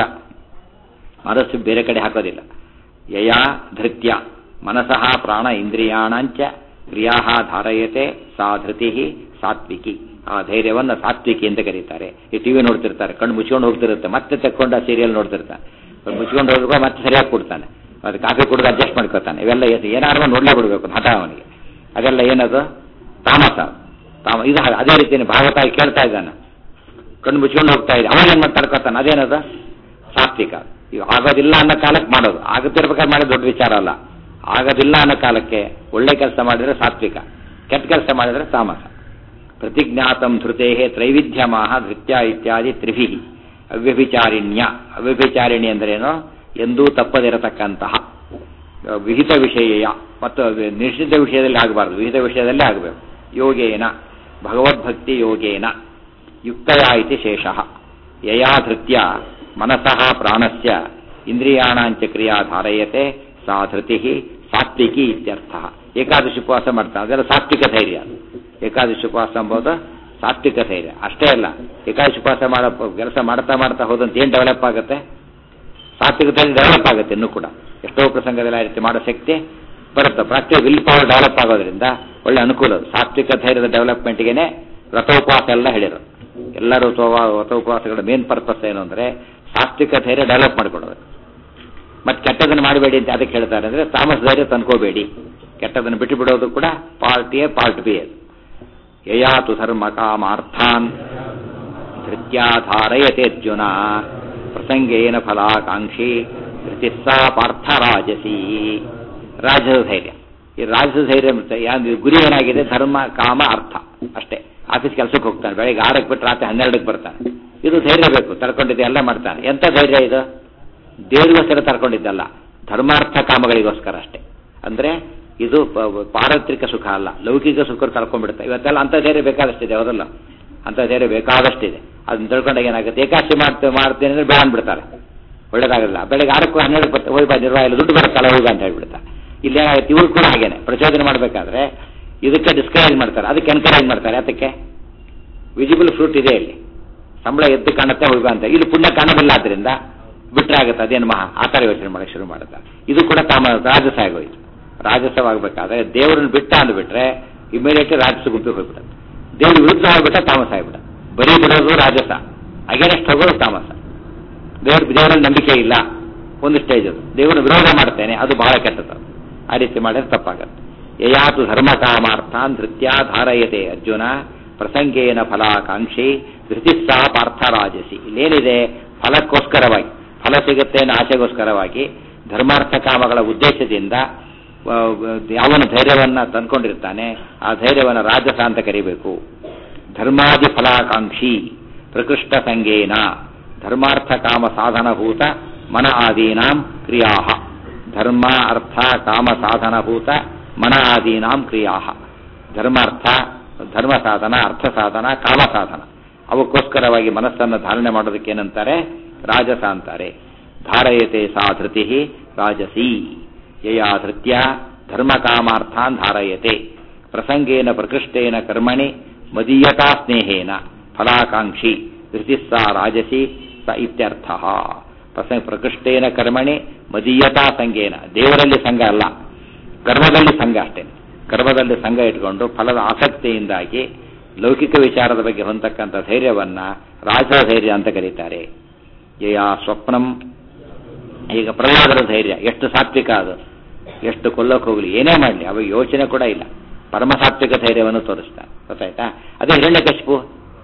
ಮನಸ್ಸು ಬೇರೆ ಕಡೆ ಹಾಕೋದಿಲ್ಲ ಯಯ ಧೃತ್ಯ ಮನಸಃ ಪ್ರಾಣ ಇಂದ್ರಿಯಾಣಾಂಚ ಕ್ರಿಯಾ ಧಾರಯತೆ ಸಾ ಧೃತಿ ಸಾತ್ವಿಕಿ ಆ ಧೈರ್ಯವನ್ನು ಸಾತ್ವಿಕಿ ಅಂತ ಕರೀತಾರೆ ಈ ಟಿವಿ ನೋಡ್ತಿರ್ತಾರೆ ಕಣ್ಣು ಮುಚ್ಕೊಂಡು ಹೋಗ್ತಿರುತ್ತೆ ಮತ್ತೆ ತೆಕ್ಕೊಂಡು ಆ ಸೀರಿಯಲ್ ನೋಡ್ತಿರ್ತಾನೆ ಕಣ್ಣು ಮುಚ್ಕೊಂಡು ಹೋದ್ರು ಮತ್ತೆ ಸರಿಯಾಗಿ ಕೊಡ್ತಾನೆ ಅದು ಕಾಫಿ ಕುಡಿದು ಅಡ್ಜಸ್ಟ್ ಮಾಡ್ಕೊತಾನೆ ಇವೆಲ್ಲ ಏ- ಏನಾದ್ರು ನೋಡ್ಲೇ ಬಿಡಬೇಕು ಹಠ ಅವನಿಗೆ ಅದೆಲ್ಲ ಏನದು ತಾಮಸ ತಾಮ ಇದು ಅದೇ ರೀತಿಯ ಭಾಗವತ ಕೇಳ್ತಾ ಇದ್ದಾನೆ ಕಣ್ಣು ಮುಚ್ಕೊಂಡು ಹೋಗ್ತಾ ಇದೆ ಅವಾಗ ಏನ್ ಮಾಡಿ ತಡ್ಕೊತಾನೆ ಅದೇನದು ಸಾತ್ವಿಕ ಇವು ಆಗೋದಿಲ್ಲ ಅನ್ನೋ ಕಾಲಕ್ಕೆ ಮಾಡೋದು ಆಗುತ್ತಿರ್ಬೇಕಾದ್ರೆ ಮಾಡೋದು ದೊಡ್ಡ ವಿಚಾರ ಅಲ್ಲ ಆಗೋದಿಲ್ಲ ಅನ್ನೋ ಕಾಲಕ್ಕೆ ಒಳ್ಳೆ ಕೆಲಸ ಮಾಡಿದ್ರೆ ಸಾತ್ವಿಕ ಕೆಟ್ಟ ಕೆಲಸ ಮಾಡಿದ್ರೆ ತಾಮಸ ಪ್ರತಿಜ್ಞಾತಂ ಧೃತೇ ತ್ರೈವಿಧ್ಯಮಾಹ ಧೃತ್ಯ ಇತ್ಯಾದಿ ತ್ರಿಭಿ ಅವ್ಯಭಿಚಾರಿಣ್ಯ ಅವ್ಯಭಿಚಾರಿಣಿ ಅಂದ್ರೇನು ಎಂದೂ ತಪ್ಪದಿರತಕ್ಕಂತಹ ವಿಹಿತ ವಿಷಯ ಮತ್ತು ನಿಶ್ಚಿತ ವಿಷಯದಲ್ಲಿ ಆಗಬಾರ್ದು ವಿಹಿತ ವಿಷಯದಲ್ಲೇ ಆಗಬೇಕು ಯೋಗೇನ ಭಗವದ್ಭಕ್ತಿ ಯೋಗೇನ ಯುಕ್ತಯ ಇತಿ ಶೇಷಃ ಯಯಾ ಧೃತ್ಯ ಮನಸಃ ಪ್ರಾಣಸ್ಯ ಇಂದ್ರಿಯಾಣಾಂಚ ಕ್ರಿಯಾ ಧಾರಯತೆ ಸಾ ಧೃತಿ ಸಾತ್ವಿಕಿ ಇತ್ಯರ್ಥ ಏಕಾದಶಿ ಉಪವಾಸ ಮಾಡ್ತಾನೆ ಅದೆಲ್ಲ ಸಾತ್ವಿಕ ಧೈರ್ಯ ಅದು. ಏಕಾದಶಿ ಉಪವಾಸ ಎಂಬುದು ಸಾತ್ವಿಕ ಧೈರ್ಯ ಅಷ್ಟೇ ಅಲ್ಲ ಏಕಾದಶಿ ಉಪವಾಸ ಮಾಡೋ ಕೆಲಸ ಮಾಡ್ತಾ ಮಾಡ್ತಾ ಹೋದಂತ ಏನು ಡೆವಲಪ್ ಆಗುತ್ತೆ ಸಾತ್ವಿಕ ಧೈರ್ಯ ಡೆವಲಪ್ ಆಗುತ್ತೆ ಇನ್ನೂ ಕೂಡ ಎಷ್ಟೋ ಪ್ರಸಂಗದಲ್ಲಿ ಆ ರೀತಿ ಮಾಡೋ ಶಕ್ತಿ ಬರುತ್ತೆ ಪ್ರಾಕ್ಟಿಕಲ್ ವಿಲ್ ಪವರ್ ಡೆವಲಪ್ ಆಗೋದ್ರಿಂದ ಒಳ್ಳೆ ಅನುಕೂಲ ಅದು. ಸಾತ್ವಿಕ ಧೈರ್ಯದ ಡೆವಲಪ್ಮೆಂಟ್ಗೆ ವ್ರತೋಪವಾಸ ಎಲ್ಲ ಹೇಳಿರು ಎಲ್ಲರೂ ವ್ರತೋಪವಾಸಗಳ ಮೇನ್ ಪರ್ಪಸ್ ಏನು ಅಂದರೆ ಸಾತ್ವಿಕ ಧೈರ್ಯ ಡೆವಲಪ್ ಮಾಡಿಕೊಡೋದು ಮತ್ತೆ ಕೆಟ್ಟದನ್ನು ಮಾಡಬೇಡಿ ಅಂತ ಅದಕ್ಕೆ ಹೇಳ್ತಾರೆ ಅಂದರೆ ತಾಮಸ್ ಧೈರ್ಯ ತಂದ್ಕೋಬೇಡಿ ಕೆಟ್ಟದನ್ನು ಬಿಟ್ಟು ಬಿಡೋದು ಕೂಡ ಪಾರ್ಟ್ ಎ ಪಾರ್ಟ್ ಬಿ ಅದು ಯಯಾತು ಧರ್ಮ ಕಾಮಾರ್ಥಾನ್ ಧೃತ್ಯಾಧಾರಯತೆ ಅರ್ಜುನ ಪ್ರಸಂಗೇನ ಫಲಾಕಾಂಕ್ಷಿ ಧೃತಿಸ್ಸಾ ಪಾರ್ಥ ರಾಜಸಿ ರಾಜಸ ಧೈರ್ಯ ಈ ರಾಜಸ ಧೈರ್ಯ ಮತ್ತೆ ಯಾ- ಗುರಿ ಏನಾಗಿದೆ ಧರ್ಮ ಕಾಮ ಅರ್ಥ ಅಷ್ಟೇ ಆಫೀಸ್ ಕೆಲಸಕ್ಕೆ ಹೋಗ್ತಾನೆ ಬೆಳಿಗ್ಗೆ ಆರಕ್ಕೆ ಬಿಟ್ಟು ರಾತ್ರಿ ಹನ್ನೆರಡಕ್ಕೆ ಬರ್ತಾನೆ ಇದು ಧೈರ್ಯ ಬೇಕು ತಡ್ಕೊಂಡಿದ್ದೆ ಎಲ್ಲ ಮಾಡ್ತಾನೆ ಎಂಥ ಧೈರ್ಯ ಇದು ದೇವರಿಗೋಸ್ಕರ ತರ್ಕೊಂಡಿದ್ದಲ್ಲ ಧರ್ಮಾರ್ಥ ಕಾಮಗಳಿಗೋಸ್ಕರ ಅಷ್ಟೇ ಅಂದ್ರೆ ಇದು ಪ- ಪ- ಪಾರತ್ರಿಕ ಸುಖ ಅಲ್ಲ ಲೌಕಿಕ ಸುಖ ಕಳ್ಕೊಂಡ್ಬಿಡುತ್ತೆ ಇವತ್ತೆಲ್ಲ ಅಂಥ ಧೈರ್ಯ ಬೇಕಾದಷ್ಟಿದೆ ಹೌದಲ್ಲ ಅಂಥ ಧೈರ್ಯ ಬೇಕಾದಷ್ಟಿದೆ ಅದನ್ನ ತಿಳ್ಕೊಂಡಾಗ ಏನಾಗುತ್ತೆ ಏಕಾಶಿ ಮಾಡ್ತೇವೆ ಮಾಡ್ತೇನೆ ಅಂದ್ರೆ ಬೇಡ ಅಂದ್ಬಿಡ್ತಾರೆ ಒಳ್ಳೇದಾಗಲ್ಲ ಬೆಳಗ್ಗೆ ಆರಕ್ಕೂ ಹನ್ನೆರಡಕ್ಕೆ ಬರ್ತಾರೆ ಹೋಗಿ ಬಾ ನಿರ್ವಾಹ ಇಲ್ಲ ದುಡ್ಡು ಬರುತ್ತಲ್ಲ ಹೋಗ ಅಂತ ಹೇಳ್ಬಿಡ್ತಾರೆ ಇಲ್ಲಿ ಏನಾಗುತ್ತೆ ಇವ್ರು ಕೂಡ ಹಾಗೇನೆ ಪ್ರಚೋದನೆ ಮಾಡಬೇಕಾದ್ರೆ ಇದಕ್ಕೆ ಡಿಸ್ಕರೇಜ್ ಮಾಡ್ತಾರೆ ಅದಕ್ಕೆ ಎನ್ಕರೇಜ್ ಮಾಡ್ತಾರೆ ಅದಕ್ಕೆ ವಿಜಿಬಲ್ ಫ್ರೂಟ್ ಇದೆ ಇಲ್ಲಿ ಸಂಬಳ ಎದ್ದು ಕಾಣುತ್ತೆ ಹೋಗಿ ಬಾ ಅಂತ ಇಲ್ಲಿ ಪುಣ್ಯ ಕಾಣೋದಿಲ್ಲ ಆದ್ರಿಂದ ಬಿಟ್ರೆ ಆಗುತ್ತೆ ಅದೇನು ಮಹಾ ಆ ಥರ ಯೋಚನೆ ಮಾಡಕ್ಕೆ ಶುರು ಮಾಡುತ್ತಾರೆ ಇದು ಕೂಡ ತಾಮ ರಾಜಸ ಆಗೋಯ್ತು ರಾಜಸವಾಗಬೇಕಾದ್ರೆ ದೇವರನ್ನು ಬಿಟ್ಟ ಅಂದ್ಬಿಟ್ರೆ ಇಮಿಡಿಯೇಟ್ಲಿ ರಾಜಸ ಗುಂಪಿಗೆ ಹೋಗ್ಬಿಡುತ್ತೆ ದೇವ್ರ ವಿರುದ್ಧ ಆಗ್ಬಿಟ್ಟ ತಾಮಸ ಆಗ್ಬಿಡ ಬರೀ ಬಿಡೋದು ರಾಜಸ ಅಗೇನೆಸ್ಟ್ ಹೋಗೋದು ತಾಮಸ ದೇವ್ರ ದೇವರಲ್ಲಿ ನಂಬಿಕೆ ಇಲ್ಲ ಒಂದು ಸ್ಟೇಜ್ ಅದು ದೇವರನ್ನು ವಿರೋಧ ಮಾಡ್ತೇನೆ ಅದು ಬಹಳ ಕೆಟ್ಟದ್ದು ಆ ರೀತಿ ಮಾಡಿದ್ರೆ ತಪ್ಪಾಗತ್ತೆ ಯಯಾತು ಧರ್ಮ ಕಾಮಾರ್ಥಾನ್ ಧೃತ್ಯ ಧಾರಯತೆ ಅರ್ಜುನ ಪ್ರಸಂಗೇನ ಫಲಾಕಾಂಕ್ಷಿ ಧೃತಿಸ್ಸಹ ಪಾರ್ಥ ರಾಜಸಿ ಇಲ್ಲೇನಿದೆ ಫಲಕ್ಕೋಸ್ಕರವಾಗಿ ಫಲ ಸಿಗುತ್ತೆ ಅನ್ನೋ ಆಸೆಗೋಸ್ಕರವಾಗಿ ಧರ್ಮಾರ್ಥ ಕಾಮಗಳ ಉದ್ದೇಶದಿಂದ ಆ, ಯಾವನ ಧೈರ್ಯವನ್ನ ತಂದ್ಕೊಂಡಿರ್ತಾನೆ ಆ ಧೈರ್ಯವನ್ನು ರಾಜಸ ಅಂತ ಕರಿಬೇಕು ಧರ್ಮಾದಿ ಫಲಾಕಾಂಕ್ಷಿ ಪ್ರಕೃಷ್ಟ ಸಂಗೇನ ಧರ್ಮಾರ್ಥ ಕಾಮ ಸಾಧನಭೂತ ಮನ ಆದೀನಾಂ ಕ್ರಿಯಾ ಧರ್ಮ ಅರ್ಥ ಕಾಮ ಸಾಧನಭೂತ ಮನ ಆದೀನಾಂ ಕ್ರಿಯಾ ಧರ್ಮಾರ್ಥ ಧರ್ಮ ಸಾಧನ ಅರ್ಥ ಸಾಧನ ಕಾಮ ಸಾಧನ ಅವಕ್ಕೋಸ್ಕರವಾಗಿ ಮನಸ್ಸನ್ನು ಧಾರಣೆ ಮಾಡೋದಕ್ಕೆ ಏನಂತಾರೆ ರಾಜಸ ಅಂತಾರೆ ಧಾರಯತೆ ಸಾ ಧೃತಿ ರಾಜಸಿ ಯಯಾ ಧೃತ್ಯ ಧರ್ಮ ಕಾಮಾರ್ಥಾನ್ ಧಾರಯತೆ ಪ್ರಸಂಗೇನ ಪ್ರಕೃಷ್ಟೇನ ಕರ್ಮಣಿ ಮದೀಯತಾ ಸ್ನೇಹೇನ ಫಲಾಕಾಂಕ್ಷಿ ಧೃತಿ ಸಾ ರಾಜಸಿ ಸ ಇತ್ಯರ್ಥ ಪ್ರಸಂಗ ಪ್ರಕೃಷ್ಟೇನ ಕರ್ಮಣಿ ಮದೀಯತಾ ಸಂಗೇನ ದೇವರಲ್ಲಿ ಸಂಘ ಅಲ್ಲ ಕರ್ಮದಲ್ಲಿ ಸಂಘ ಅಷ್ಟೇ ಕರ್ಮದಲ್ಲಿ ಸಂಘ ಇಟ್ಕೊಂಡು ಫಲದ ಆಸಕ್ತಿಯಿಂದಾಗಿ ಲೌಕಿಕ ವಿಚಾರದ ಬಗ್ಗೆ ಹೊಂದಕ್ಕಂಥ ಧೈರ್ಯವನ್ನ ರಾಜ ಧೈರ್ಯ ಅಂತ ಕರೀತಾರೆ ಯಯಾ ಸ್ವಪ್ನಂ ಈಗ ಪ್ರಹ್ಲಾದರ ಧೈರ್ಯ ಎಷ್ಟು ಸಾತ್ವಿಕ ಅದು ಎಷ್ಟು ಕೊಲ್ಲಕ್ಕೆ ಹೋಗಲಿ ಏನೇ ಮಾಡಲಿ ಅವಾಗ ಯೋಚನೆ ಕೂಡ ಇಲ್ಲ ಪರಮಸಾತ್ವಿಕ ಧೈರ್ಯವನ್ನು ತೋರಿಸ್ತಾನೆ ಗೊತ್ತಾಯ್ತಾ ಅದೇ ಹಿರಣ್ಯಕಶಿಪು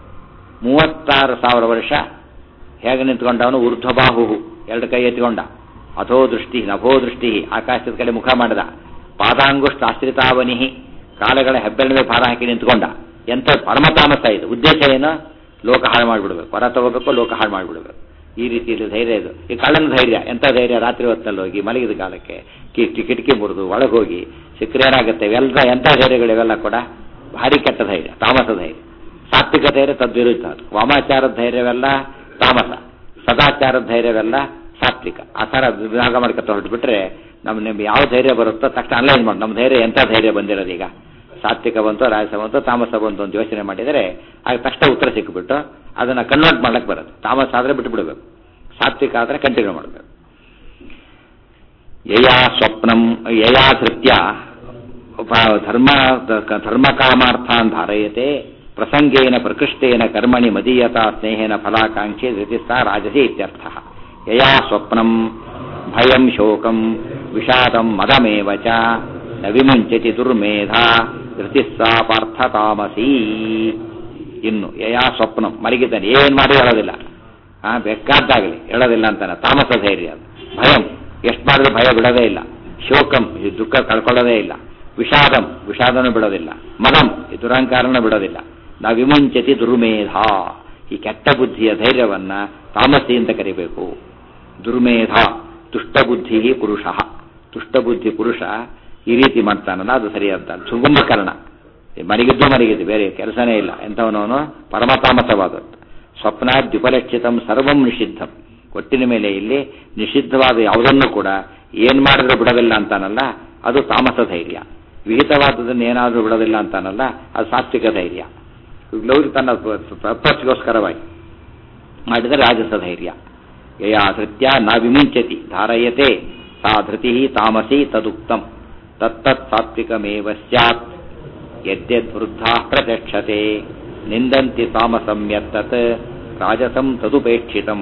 ಮೂವತ್ತಾರು ಸಾವಿರ ವರ್ಷ ಹೇಗೆ ನಿಂತ್ಕೊಂಡವನು ಊರ್ಧ್ವಬಾಹು ಎರಡು ಕೈ ಎತ್ಕೊಂಡ ಅಧೋ ದೃಷ್ಟಿ ನಭೋ ದೃಷ್ಟಿ ಆಕಾಶದ ಕಡೆ ಮುಖ ಮಾಡಿದ ಪಾದಾಂಗುಷ್ಟ ಆಶ್ರಿತಾವನಿಹಿ ಕಾಲಗಳ ಹೆಬ್ಬೆರಳಿನ ಭಾರ ಹಾಕಿ ನಿಂತ್ಕೊಂಡ ಎಂಥ ಪರಮತಾಮಸ ಇದು ಉದ್ದೇಶ ಏನು ಲೋಕ ಹಾಳು ಮಾಡಿಬಿಡ್ಬೇಕು ಹೊರ ತಗೋಬೇಕು ಲೋಕ ಹಾಳು ಮಾಡಿಬಿಡ್ಬೇಕು ಈ ರೀತಿಯಲ್ಲಿ ಧೈರ್ಯ ಇದು ಈ ಕಳ್ಳನ ಧೈರ್ಯ ಎಂಥ ಧೈರ್ಯ ರಾತ್ರಿ ಹೊತ್ತಲ್ಲಿ ಹೋಗಿ ಮಲಗಿದ ಕಾಲಕ್ಕೆ ಕಿ ಕಿಟಕಿ ಮುರಿದು ಒಳಗೆ ಹೋಗಿ ಸಿಕ್ಕರೆ ಏನಾಗುತ್ತೆ ಇವೆಲ್ಲ ಎಂಥ ಧೈರ್ಯಗಳು ಇವೆಲ್ಲ ಕೂಡ ಭಾರಿ ಕೆಟ್ಟ ಧೈರ್ಯ ತಾಮಸ ಧೈರ್ಯ ಸಾತ್ವಿಕ ಧೈರ್ಯ ತದ್ವಿರುದ್ಧ ಅದು ವಾಮಾಚಾರದ ಧೈರ್ಯವೆಲ್ಲ ತಾಮಸ ಸದಾಚಾರದ ಧೈರ್ಯವೆಲ್ಲ ಸಾತ್ವಿಕ ಆ ಥರ ವಿಭಾಗ ಮಾಡ್ಕೊತ ಹೊರಟ್ಬಿಟ್ರೆ ನಮ್ಮ ನಿಮ್ಗೆ ಯಾವ ಧೈರ್ಯ ಬರುತ್ತೋ ತಕ್ಷಣ ಅನಲೈಸ್ ಮಾಡಿ ನಮ್ಮ ಧೈರ್ಯ ಎಂಥ ಧೈರ್ಯ ಬಂದಿರೋದು ಈಗ ಸಾತ್ವಿಕ ಬಂತು ರಾಜಸ ಬಂತು ತಾಮಸ ಬಂತು ಅಂತ ಯೋಚನೆ ಮಾಡಿದರೆ ಆಗ ತಕ್ಷಣ ಉತ್ತರ ಸಿಕ್ಕಿಬಿಟ್ಟು ಅದನ್ನು ಕನ್ವರ್ಟ್ ಮಾಡಕ್ಕೆ ಬರುತ್ತೆ ತಾಮಸ ಆದರೆ ಬಿಟ್ಟು ಬಿಡಬೇಕು ಸಾತ್ವಿಕ ಆದರೆ ಕಂಟಿನ್ಯೂ ಮಾಡಬೇಕು ಯಯಾ ಸ್ವಪ್ನಂ ಯಯಾ ಧೃತ್ಯ ಪ- ಧರ್ಮ ಧರ್ಮಕಾಮಾರ್ಥಾನ್ ಧಾರಯತೆ ಪ್ರಸಂಗೇನ ಪ್ರಕೃಷ್ಟೇನ ಕರ್ಮಣಿ ಮದೀಯತಾ ಸ್ನೇಹೇನ ಫಲಾಕಾಂಕ್ಷಿ ಧೃತಿಸ್ಥ ರಾಜಸಿ ಇತ್ಯರ್ಥ ಯಯಾ ಸ್ವಪ್ನಂ ಭಯಂ ಶೋಕಂ ವಿಷಾದಂ ಮದಮೇವ ಚ ನ ವಿಮುಂಚತಿ ದುರ್ಮೇಧಾ ಧೃತಿಸ್ಸ ಪಾರ್ಥ ತಾಮಸೀ ಇನ್ನು ಯಯಾ ಸ್ವಪ್ನಂ ಮಲಗಿದ್ದಾನೆ ಏನು ಮಾಡಿ ಹೇಳೋದಿಲ್ಲ ಆ ಬೇಕಾದ್ದಾಗಲಿ ಹೇಳೋದಿಲ್ಲ ಅಂತಾನೆ ತಾಮಸ ಧೈರ್ಯ ಅದು ಭಯಂ ಎಷ್ಟು ಮಾಡಿದ್ರು ಭಯ ಬಿಡೋದೇ ಇಲ್ಲ ಶೋಕಂ ಈ ದುಃಖ ಕಳ್ಕೊಳ್ಳೋದೇ ಇಲ್ಲ ವಿಷಾದಂ ವಿಷಾದನೂ ಬಿಡೋದಿಲ್ಲ ಮದಂ ಈ ದುರಹಂಕಾರನೂ ಬಿಡೋದಿಲ್ಲ ನಾವು ವಿಮುಂಚತಿ ದುರ್ಮೇಧ ಈ ಕೆಟ್ಟ ಬುದ್ಧಿಯ ಧೈರ್ಯವನ್ನ ತಾಮಸಿ ಅಂತ ಕರಿಬೇಕು ದುರ್ಮೇಧ ದುಷ್ಟಬುದ್ಧಿ ಪುರುಷ ದುಷ್ಟಬುದ್ಧಿ ಪುರುಷ ಈ ರೀತಿ ಮಾಡ್ತಾನಲ್ಲ ಅದು ಸರಿಯಾದ ಸುಗುಂಭಕರ್ಣ ಮರಿಗಿದ್ದು ಮರಿಗಿದ್ದು ಬೇರೆ ಕೆಲಸನೇ ಇಲ್ಲ ಎಂಥವನವನು ಪರಮತಾಮಸವಾದದ್ದು ಸ್ವಪ್ನ ದ್ವಿಪಲಕ್ಷಿತಂ ಸರ್ವಂ ನಿಷಿದ್ಧಂ ಒಟ್ಟಿನ ಮೇಲೆ ಇಲ್ಲಿ ನಿಷಿದ್ಧವಾದ ಯಾವುದನ್ನು ಕೂಡ ಏನ್ ಮಾಡಿದ್ರು ಬಿಡೋದಿಲ್ಲ ಅಂತಾನಲ್ಲ ಅದು ತಾಮಸ ಧೈರ್ಯ ವಿಹಿತವಾದದನ್ನು ಏನಾದರೂ ಬಿಡೋದಿಲ್ಲ ಅಂತಾನಲ್ಲ ಅದು ಸಾತ್ವಿಕ ಧೈರ್ಯ ಲೌರಿ ತನ್ನ ಪರ್ಪಸ್ಗೋಸ್ಕರವಾಗಿ ಮಾಡಿದರೆ ರಾಜಸ ಧೈರ್ಯ ಯಯಾ ಧೃತ್ಯ ನ ವಿಮುಂಚತಿ ಧಾರಯತೆ ಸಾ ಧೃತಿ ತಾಮಸಿ ತದುಕ್ತಂ ತತ್ತತ್ ಸಾತ್ವಿಕಮೇವ ಸ್ಯಾತ್ ಯದ್ಯದ್ವೃದ್ಧಾ ಪ್ರಚಕ್ಷತೆ ನಿಂದಂತಿ ತಾಮಸಂ ಯತ್ತತ್ ರಾಜಸಂ ತದುಪೇಕ್ಷಿತಂ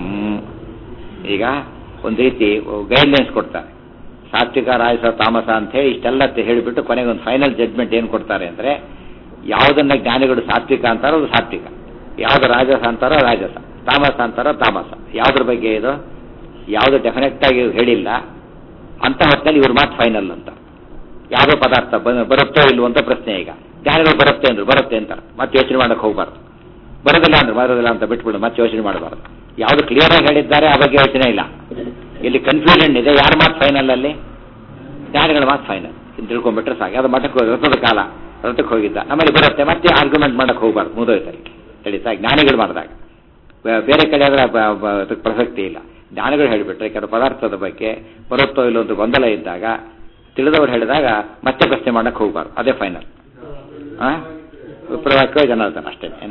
ಈಗ ಒಂದು ರೀತಿ ಗೈಡ್ಲೈನ್ಸ್ ಕೊಡ್ತಾರೆ ಸಾತ್ವಿಕ ರಾಜಸ ತಾಮಸ ಅಂತ ಹೇಳಿ ಇಷ್ಟೆಲ್ಲ ಹೇಳಿಬಿಟ್ಟು ಕೊನೆಗೆ ಒಂದು ಫೈನಲ್ ಜಡ್ಜ್ಮೆಂಟ್ ಏನು ಕೊಡ್ತಾರೆ ಅಂದರೆ ಯಾವುದನ್ನ ಜ್ಞಾನಿಗಳು ಸಾತ್ವಿಕ ಅಂತಾರೋ ಅದು ಸಾತ್ವಿಕ ಯಾವ್ದು ರಾಜಸ ಅಂತಾರೋ ರಾಜಸ ತಾಮಸ ಅಂತಾರೋ ತಾಮಸ ಯಾವುದ್ರ ಬಗ್ಗೆ ಇದು ಯಾವುದು ಡೆಫಿನೆಟ್ ಆಗಿ ಹೇಳಿಲ್ಲ ಅಂತ ಹೊತ್ತಿನಲ್ಲಿ ಇವ್ರ ಮಾತು ಫೈನಲ್ ಅಂತ ಯಾವುದೋ ಪದಾರ್ಥ ಬರುತ್ತೋ ಇಲ್ವೋ ಅಂತ ಪ್ರಶ್ನೆ ಈಗ ಜ್ಞಾನಿಗಳು ಬರುತ್ತೆ ಅಂದ್ರು ಬರುತ್ತೆ ಅಂತಾರೆ ಮತ್ತೆ ಯೋಚನೆ ಮಾಡಕ್ಕೆ ಹೋಗ್ಬಾರ್ದು ಬರೋದಿಲ್ಲ ಅಂದ್ರೆ ಬರೋದಿಲ್ಲ ಅಂತ ಬಿಟ್ಬಿಡು ಮತ್ತೆ ಯೋಚನೆ ಮಾಡಬಾರ್ದು ಯಾವುದು ಕ್ಲಿಯರ್ ಆಗಿ ಹೇಳಿದ್ದಾರೆ ಆ ಬಗ್ಗೆ ಯೋಚನೆ ಇಲ್ಲ ಇಲ್ಲಿ ಕನ್ಫ್ಯೂಷನ್ ಇದೆ ಯಾರ ಮಾತು ಫೈನಲ್ ಅಲ್ಲಿ ಜ್ಞಾನಿಗಳ ಮಾತು ಫೈನಲ್ ಅಂತ ತಿಳ್ಕೊಂಡ್ಬಿಟ್ರೆ ಸಾಕು ಅದು ಮಠಕ್ಕೆ ಹೋಗಿ ರಥದ ಕಾಲ ರಥಕ್ಕೆ ಹೋಗಿದ್ದ ನಮ್ಮಲ್ಲಿ ಬರುತ್ತೆ ಮತ್ತೆ ಆರ್ಗ್ಯುಮೆಂಟ್ ಮಾಡಕ್ಕೆ ಹೋಗ್ಬಾರ್ದು ಮುದೋಯ್ತಾರೆ ತಿಳಿತಾ ಜ್ಞಾನಿಗಳು ಮಾಡಿದಾಗ ಬೇರೆ ಕಡೆ ಆದ್ರೆ ಅದಕ್ಕೆ ಪ್ರಸಕ್ತಿ ಇಲ್ಲ ಜ್ಞಾನಿಗಳು ಹೇಳಿಬಿಟ್ರೆ ಕೆಲವು ಪದಾರ್ಥದ ಬಗ್ಗೆ ಬರುತ್ತೋ ಇಲ್ಲೋ ಅಂತ ಗೊಂದಲ ಇದ್ದಾಗ ತಿಳಿದವರು ಹೇಳಿದಾಗ ಮತ್ತೆ ಪ್ರಶ್ನೆ ಮಾಡಕ್ಕೆ ಹೋಗ್ಬಾರ್ದು ಅದೇ ಫೈನಲ್ ಹಾಂ ವಿಪ್ರವಾಕ್ಯ ಜನಾರ್ದನ ಅಷ್ಟೇ ಏನ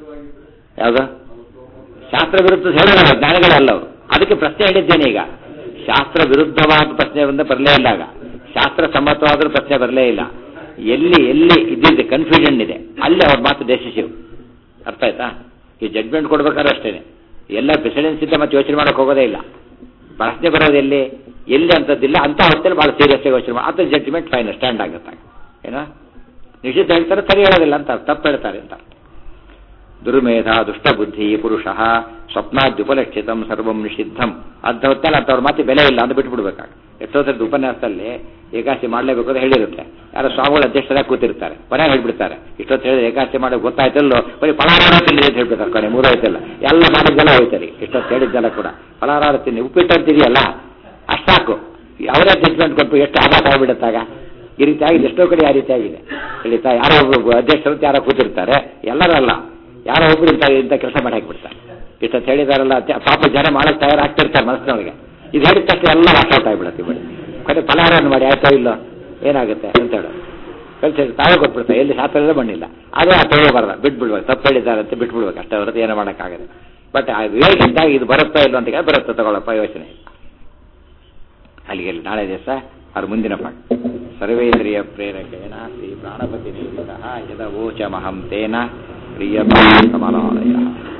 ಯಾವುದು ಶಾಸ್ತ್ರ ವಿರುದ್ಧ ಹೇಳಿಲ್ಲ ಜ್ಞಾನಿಗಳಲ್ಲ ಅವರು ಅದಕ್ಕೆ ಪ್ರಶ್ನೆ ಹೇಳಿದ್ದೇನೆ ಈಗ ಶಾಸ್ತ್ರ ವಿರುದ್ಧವಾದ ಪ್ರಶ್ನೆ ಬಂದ ಬರಲೇ ಇಲ್ಲ ಆಗ ಶಾಸ್ತ್ರ ಸಮ್ಮತವಾದ್ರೂ ಪ್ರಶ್ನೆ ಬರಲೇ ಇಲ್ಲ ಎಲ್ಲಿ ಎಲ್ಲಿ ಇದ್ದಿದೆ ಕನ್ಫ್ಯೂಷನ್ ಇದೆ ಅಲ್ಲಿ ಅವ್ರ ಮಾತು ಡೆಸಿಸಿವ್ ಅರ್ಥ ಆಯ್ತಾ ಈ ಜಡ್ಮೆಂಟ್ ಕೊಡ್ಬೇಕಾದ್ರೆ ಅಷ್ಟೇನೆ ಎಲ್ಲ ಪ್ರೆಸಿಡೆನ್ಸ್ ಇದ್ದ ಮತ್ತೆ ಯೋಚನೆ ಮಾಡಕ್ಕೆ ಹೋಗೋದೇ ಇಲ್ಲ ಪ್ರಶ್ನೆ ಬರೋದು ಎಲ್ಲಿ ಎಲ್ಲಿ ಅಂತದ್ದಿಲ್ಲ ಅಂತ ಹೊತ್ತಲ್ಲಿ ಭಾಳ ಸೀರಿಯಸ್ ಆಗಿ ಯೋಚನೆ ಮಾಡಿ ಅದು ಜಡ್ಜ್ಮೆಂಟ್ ಫೈನಲ್ ಸ್ಟ್ಯಾಂಡ್ ಆಗುತ್ತೆ ಏನೋ ನಿಷಿದ್ಧ ಹೇಳ್ತಾರೆ ಸರಿ ಹೇಳೋದಿಲ್ಲ ಅಂತ ತಪ್ಪು ಹೇಳ್ತಾರೆ ಅಂತ ದುರ್ಮೇಧ ದುಷ್ಟಬುದ್ಧಿ ಪುರುಷ ಸ್ವಪ್ನಾದ್ಯುಪಲಕ್ಷಿತಂ ಸರ್ವಂ ನಿಷಿದ್ಧಂ ಅಂತ ಹೊತ್ತಲ್ಲ ಅಂತವ್ರ ಮಾತಿ ಬೆಲೆ ಇಲ್ಲ ಅಂತ ಬಿಟ್ಬಿಡ್ಬೇಕಾಗ ಎಷ್ಟೋ ಸರಿ ಉಪನ್ಯಾಸದಲ್ಲಿ ಏಕಾಶಿ ಮಾಡಲೇಬೇಕು ಅಂತ ಹೇಳಿರುತ್ತೆ ಯಾರೋ ಸ್ವಾಮಿಗಳು ಅಧ್ಯಕ್ಷರಾಗಿ ಕೂತಿರ್ತಾರೆ ಮನೆಯಾಗ ಹೇಳ್ಬಿಡ್ತಾರೆ ಇಷ್ಟೊತ್ತು ಹೇಳಿದ್ರೆ ಏಕಾಶಿ ಮಾಡೋಕೆ ಗೊತ್ತಾಯ್ತಲ್ಲೋ ಬರೀ ಫಲಾಹಾರ ತಿನ್ನಿ ಅಂತ ಹೇಳ್ಬಿಡ್ತಾರೆ ಕಡೆ ಮೂರಾಯ್ತಲ್ಲ ಎಲ್ಲ ಮಾಡಿದ್ದೆಲ್ಲ ಹೋಯ್ತಾರೆ ಇಷ್ಟೊತ್ತು ಹೇಳಿದ್ದೆಲ್ಲ ಕೂಡ ಫಲಾಹಾರ ತಿನ್ನಿ ಉಪ್ಪಿಟ್ಟು ಅಂತಿದೆಯಲ್ಲ ಅಷ್ಟಾಕು ಅವರೇ ಜಡ್ಜ್ಮೆಂಟ್ ಕೊಟ್ಟು ಎಷ್ಟು ಆಘಾತ ಆಗಿಬಿಡುತ್ತಾಗ ಈ ರೀತಿ ಆಗಿದೆ ಎಷ್ಟೋ ಕಡೆ ಆ ರೀತಿ ಆಗಿದೆ ತಿಳಿತಾ ಯಾರೋ ಒಬ್ಬ ಅಧ್ಯಕ್ಷರು ಯಾರೋ ಕೂತಿರ್ತಾರೆ ಎಲ್ಲರಲ್ಲ ಯಾರೋ ಒಬ್ರು ಇಂಥ ಇಂಥ ಕೆಲಸ ಮಾಡಿ ಹಾಕಿಬಿಡ್ತಾರೆ ಇಷ್ಟೊತ್ತು ಹೇಳಿದಾರಲ್ಲ ಪಾಪ ಜನ ಮಾಡಕ್ಕೆ ತಯಾರಾಗ್ತಿರ್ತಾರೆ ಮನಸ್ಸಿನೊಳಗೆ ಇದು ಹೇಳಿದ ತಕ್ಷಣ ಎಲ್ಲ ವಾಕೌಟ್ ಆಗಿಬಿಡುತ್ತೆ ಬಿಡಿ ಕಡೆ ಫಲಹಾರವನ್ನು ಮಾಡಿ ಆಯ್ತೋ ಇಲ್ಲೋ ಏನಾಗುತ್ತೆ ಅಂತ ಹೇಳೋದು ಕಲ್ಸಿ ತಾವೇ ಕೊಟ್ಬಿಡ್ತಾರೆ ಎಲ್ಲಿ ಶಾಸ್ತ್ರದಲ್ಲೇ ಬಂದಿಲ್ಲ ಅದೇ ಆ ತಗೋಬಾರ್ದ ಬಿಟ್ಬಿಡ್ಬೇಕು ತಪ್ಪು ಹೇಳಿದ್ದಾರೆ ಅಂತ ಬಿಟ್ಬಿಡ್ಬೇಕು ಅಷ್ಟೇ ಹೊರತು ಏನೋ ಮಾಡೋಕ್ಕಾಗದೆ ಬಟ್ ಆ ವಿವೇಕ ಇದ್ದಾಗ ಇದು ಬರುತ್ತೋ ಇಲ್ಲ ಅಂತ ಬರುತ್ತೆ ತಗೊಳ್ಳಪ್ಪ ಯೋಚನೆ ಅಲ್ಲಿಗೆ ನಾಳೆ ದಿವಸ ಅವ್ರ ಮುಂದಿನ ಪಾಠ ಸರ್ವೇಂದ್ರಿಯ ಪ್ರೇರಕೇನ ಶ್ರೀ ಪ್ರಾಣಪತಿ ನಿಮಿತ್ತ ಯದ ಓಚಮಹಂ ತೇನ ಪ್ರಿಯತಾ ಕಮಲಾಲಯ